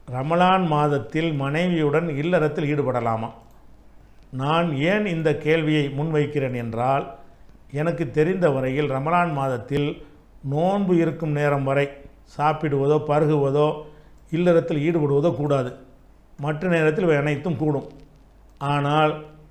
ரமலான் மாதத்தில் மனைவியுடன் இல்லறத்தில் ஈடுபடலாமா நான் ஏன் இந்த கேள்வியை முன்வைக்கிறேன் என்றால் எனக்கு தெரிந்த வரையில் ரமலான் மாதத்தில் நோன்பு இருக்கும் நேரம் வரை சாப்பிடுவதோ பருகுவதோ இல்லறத்தில் ஈடுபடுவதோ கூடாது மற்ற நேரத்தில் இவை அனைத்தும் கூடும் ஆனால்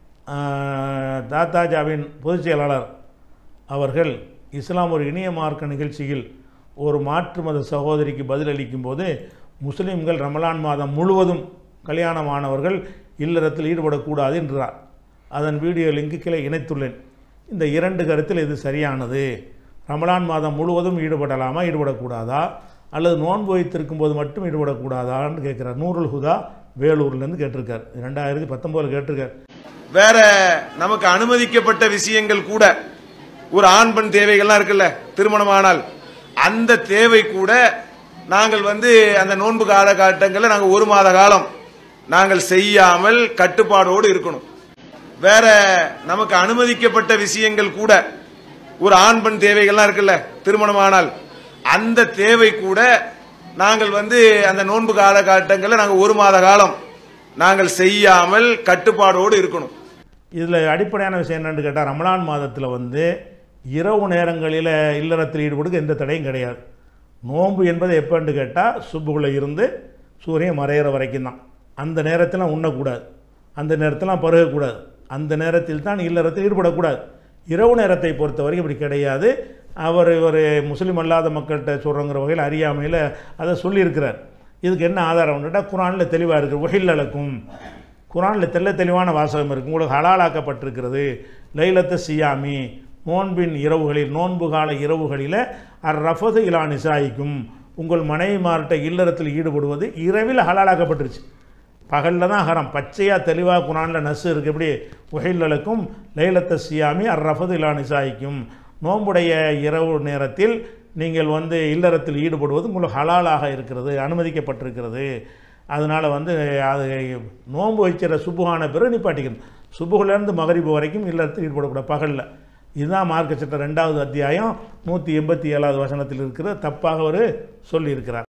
ஆஹ், தாத்தாஜாவின் பொதுச் செயலாளர் அவர்கள் இஸ்லாம் ஒரு இணைய மார்க்க நிகழ்ச்சியில் ஒரு மாற்று மத சகோதரிக்கு பதிலளிக்கும் போது முஸ்லிம்கள் ரமலான் மாதம் முழுவதும் கல்யாணமானவர்கள் இல்லறத்தில் ஈடுபடக்கூடாது என்றார் அதன் வீடியோ லிங்குகளை இணைத்துள்ளேன் இந்த இரண்டு கருத்தில் இது சரியானது ரமலான் மாதம் முழுவதும் ஈடுபடலாமா ஈடுபடக்கூடாதா அல்லது நோன்பு வைத்திருக்கும் போது மட்டும் ஈடுபடக்கூடாதான்னு கேட்குறார் நூறுல் ஹுதா வேலூர்லேருந்து கேட்டிருக்கார் ரெண்டாயிரத்தி பத்தொம்போதில் கேட்டிருக்கார் வேற நமக்கு அனுமதிக்கப்பட்ட விஷயங்கள் கூட ஒரு ஆண் பெண் தேவைகள்லாம் இருக்குல்ல திருமணமானால் அந்த தேவை கூட நாங்கள் வந்து அந்த நோன்பு காலகட்டங்களில் நாங்கள் ஒரு மாத காலம் நாங்கள் செய்யாமல் கட்டுப்பாடோடு இருக்கணும் வேற நமக்கு அனுமதிக்கப்பட்ட விஷயங்கள் கூட ஒரு ஆண் பெண் தேவைகள்லாம் இருக்குல்ல திருமணமானால் அந்த தேவை கூட நாங்கள் வந்து அந்த நோன்பு காலகட்டங்களில் நாங்கள் ஒரு மாத காலம் நாங்கள் செய்யாமல் கட்டுப்பாடோடு இருக்கணும் இதில் அடிப்படையான விஷயம் என்னன்னு கேட்டால் ரமலான் மாதத்தில் வந்து இரவு நேரங்களில் இல்லறத்தில் ஈடுபடுக்க எந்த தடையும் கிடையாது நோன்பு என்பது எப்போன்னு கேட்டால் சுப்புக்குள்ளே இருந்து சூரியன் மறையிற வரைக்கும் தான் அந்த நேரத்தில் உண்ணக்கூடாது அந்த நேரத்தில் பருகக்கூடாது அந்த நேரத்தில் தான் இல்லறத்தில் ஈடுபடக்கூடாது இரவு நேரத்தை பொறுத்த வரைக்கும் இப்படி கிடையாது அவர் ஒரு முஸ்லீம் அல்லாத மக்கள்கிட்ட சொல்கிறங்கிற வகையில் அறியாமையில் அதை சொல்லியிருக்கிறார் இதுக்கு என்ன ஆதாரம் கேட்டால் குரானில் தெளிவாக இருக்குது உஹில்லலக்கும் குரானில் தெள்ள தெளிவான வாசகம் இருக்குது உங்களுக்கு ஹலாலாக்கப்பட்டிருக்கிறது லைலத்த சியாமி நோன்பின் இரவுகளில் நோன்பு கால இரவுகளில் அர் ரஃபது இலா நிசாயிக்கும் உங்கள் மனைவிமார்கிட்ட இல்லறத்தில் ஈடுபடுவது இரவில் ஹலாலாக்கப்பட்டுருச்சு பகலில் தான் ஹரம் பச்சையாக தெளிவாக குரானில் நசு இருக்குது எப்படி உஹில்லலுக்கும் லைலத்த சியாமி அர் ரஃபது இலா நிசாயிக்கும் நோன்புடைய இரவு நேரத்தில் நீங்கள் வந்து இல்லறத்தில் ஈடுபடுவது உங்களுக்கு ஹலாலாக இருக்கிறது அனுமதிக்கப்பட்டிருக்கிறது அதனால் வந்து அது நோன்பு வைக்கிற சுபுகான பிறகு நிப்பாட்டிக்கணும் சுபுகுலேருந்து மகரிபு வரைக்கும் இல்லறத்தில் ஈடுபடக்கூடாது பகலில் இதுதான் மார்க்க சட்டம் ரெண்டாவது அத்தியாயம் நூற்றி எண்பத்தி ஏழாவது வசனத்தில் இருக்கிற தப்பாக அவர் சொல்லியிருக்கிறார்